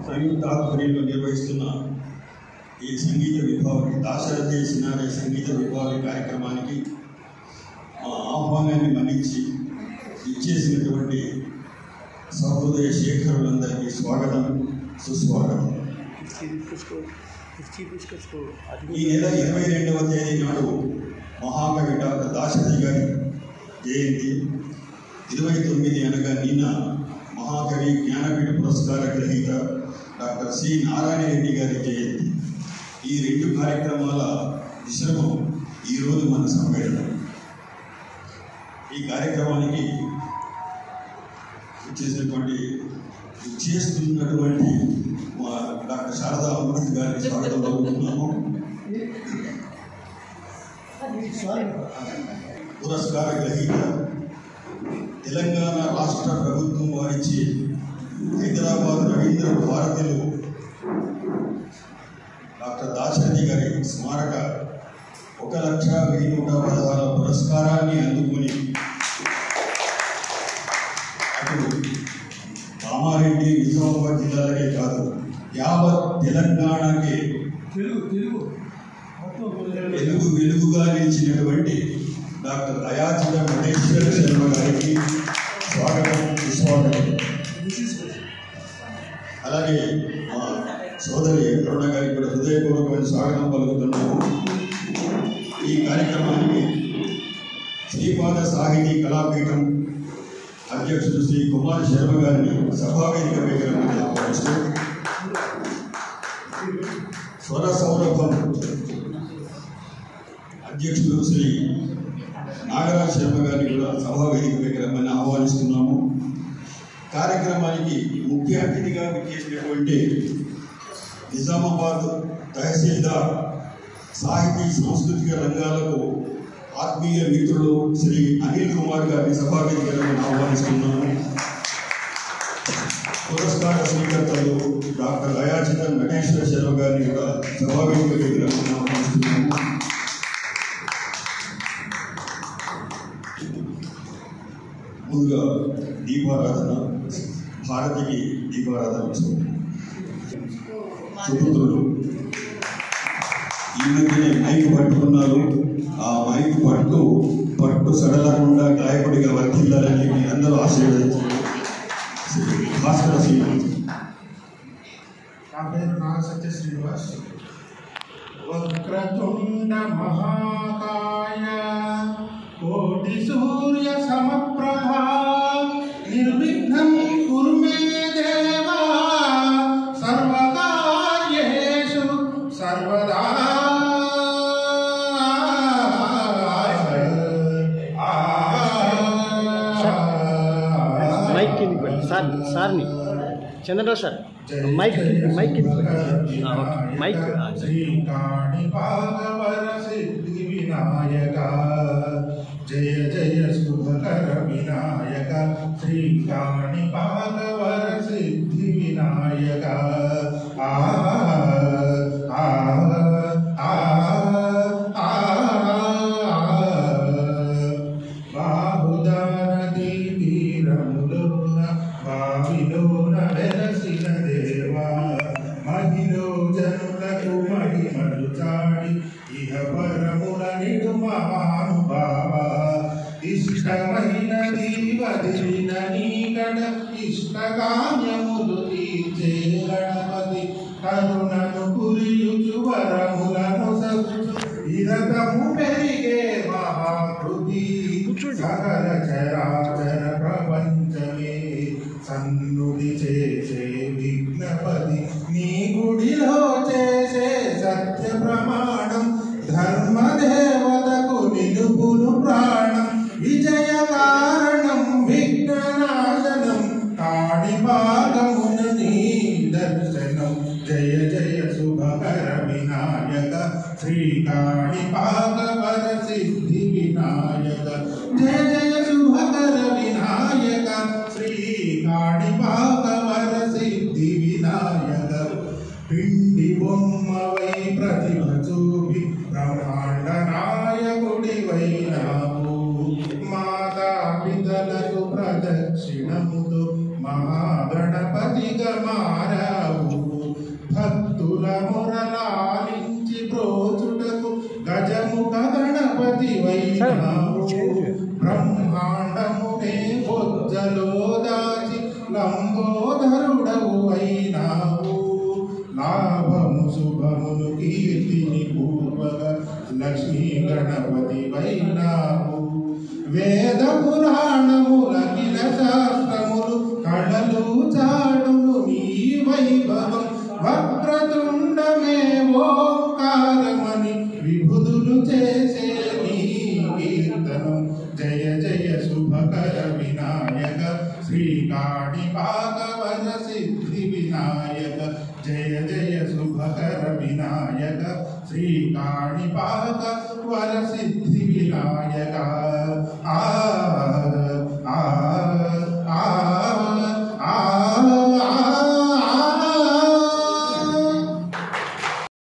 సంయుక్త ఆధ్వర్యంలో నిర్వహిస్తున్న ఈ సంగీత విభావరి దాశరథి సినారే సంగీత విభావరి కార్యక్రమానికి మా ఆహ్వానాన్ని మన్నించి ఇచ్చేసినటువంటి సహృదయ శేఖరులందరికీ స్వాగతం సుస్వాగతం ఈ నెల ఇరవై రెండవ తేదీ నాడు మహాకవి డాక్టర్ దాశరథి గారి జయంతి ఇరవై తొమ్మిది అనగా నిన్న మహాకవి జ్ఞానపీఠ పురస్కార గ్రహీత డాక్టర్ సి నారాయణ రెడ్డి గారి జయంతి ఈ రెండు కార్యక్రమాల మిశ్రమం ఈరోజు మన సమ్మేళనం ఈ కార్యక్రమానికి చేసినటువంటి చేస్తున్నటువంటి మా డాక్టర్ శారదా అమృత్ గారికి స్వాగతం పలుకుతున్నాము పురస్కార గ్రహీత తెలంగాణ రాష్ట్ర ప్రభుత్వం వారిచే హైదరాబాద్ రవీంద్ర భారతిలో డాక్టర్ దాశరథి గారి స్మారక ఒక లక్ష వెయ్యి నూట పదహారు పురస్కారాన్ని అందుకుని అటు కామారెడ్డి నిజామాబాద్ జిల్లాలకే కాదు యావత్ తెలంగాణకే తెలుగు తెలుగు మొత్తం వెలుగు వెలుగుగా నిలిచినటువంటి డాక్టర్ అయాచిత మహేశ్వర శర్మ గారికి స్వాగతం సుస్వాగతం అలాగే మా సోదరి కరుణ గారికి కూడా హృదయపూర్వకమైన స్వాగతం పలుకుతున్నాము ఈ కార్యక్రమానికి శ్రీపాద సాహితీ కళాపీఠం అధ్యక్షుడు శ్రీ కుమార్ శర్మ గారిని సభావేదిక వేదికలను ఆహ్వానిస్తూ స్వర సౌరభం అధ్యక్షుడు శ్రీ నాగరాజ్ శర్మ గారిని కూడా సభా వేదిక విగ్రహమని ఆహ్వానిస్తున్నాము కార్యక్రమానికి ముఖ్య అతిథిగా విచ్చేసినటువంటి నిజామాబాద్ తహసీల్దార్ సాహితీ సాంస్కృతిక రంగాలకు ఆత్మీయ మిత్రులు శ్రీ అనిల్ కుమార్ గారిని సభా వేదికలను ఆహ్వానిస్తున్నాము పురస్కార స్వీకర్తలు డాక్టర్ అయాచిత నటేశ్వర శర్మ గారిని కూడా సభా వేదిక విగ్రహం ఆహ్వానిస్తున్నాము ముందుగా దీపారాధన భారతికి దీపారాధన ఉత్సవం సుపుత్రుడు ఈ మధ్యనే మైక్ పట్టుకున్నారు ఆ మైక్ పట్టు పట్టు సడలకుండా గాయకుడిగా వర్తిల్లాలని మీ అందరూ ఆశీర్వదించారు శ్రీ భాస్కర శ్రీనివాస్ నా పేరు నాగ సత్య శ్రీనివాస్ వక్రతుండ మహాకాయ కోటి సూర్య సమప్రభ నిర్విఘ్నం కురు మే దేవా సర్వకార్యేషు సర్వదా మైక్ కిందికి పెట్టండి సార్ సార్ని చంద్రరావు సార్ మైక్ మైక్ కిందికి పెట్టండి ఆ, ఓకే మైక్ ఆ, శ్రీకాణి భాగవర సిద్ధి వినాయక జయ జయ శుభకర వినాయక శ్రీకాణి భాగవర సిద్ధి వినాయక ఆ ఆ ఆ ఆ బాహుదానది తీరములోన బావిలోన వెలసిన దేవా మహిలో జనులకు మహిమలు చాడి ఇహ పరముల నిడు మహానుభావ ఇష్టమైన దీవదిన నీకడ ఇష్టకామ్యములు తీర్చే గణపతి కరుణను కురియుచు వరములను సగుచు ఇరకము పెరిగే మహాకృతి సకల చరాచర ప్రపంచమే సన్నుడి చేసే విఘ్నపతి నీ గుడిలో చేసే సత్య ప్రమాణం ధర్మ దేవతకు నిలుపును ప్రాణం విజయ కారణం విఘ్ననాశనం కాడి భాగమున నీ దర్శనం జయ జయ శుభకర వినాయక శ్రీకాణి భాగవర సిద్ధి వినాయక జయ జయ శుభకర వినాయక శ్రీకాణి భాగవర సిద్ధి వినాయక పిండి బొమ్మవై ప్రతిభ చూపి బ్రహ్మాండ నాయకుడివైనావు మాతా పితలకు ప్రదక్షిణముతో మహాగణపతిగా మారావు మురలాలించి బ్రోచుటకు గజముఖ గణపతి వైనావు బ్రహ్మాండమునే బొజ్జలో దాచి లంబోదరుడవు అయినావు లాభము శుభములు కీర్తిని పూర్వక లక్ష్మీ గణపతి వైనావు వేద పురాణముల కిల శాస్త్రములు కళలు చాడును నీ వైభవం వక్రతుండమే ఓంకారమని విభుదులు చేసే నీ కీర్తనం జయ జయ శుభకర వినాయక శ్రీకాణి భాగవత సిద్ధి వినాయక జయ జయ శుభకర వినాయక శ్రీకాణి భాగవత సిద్ధి వినాయక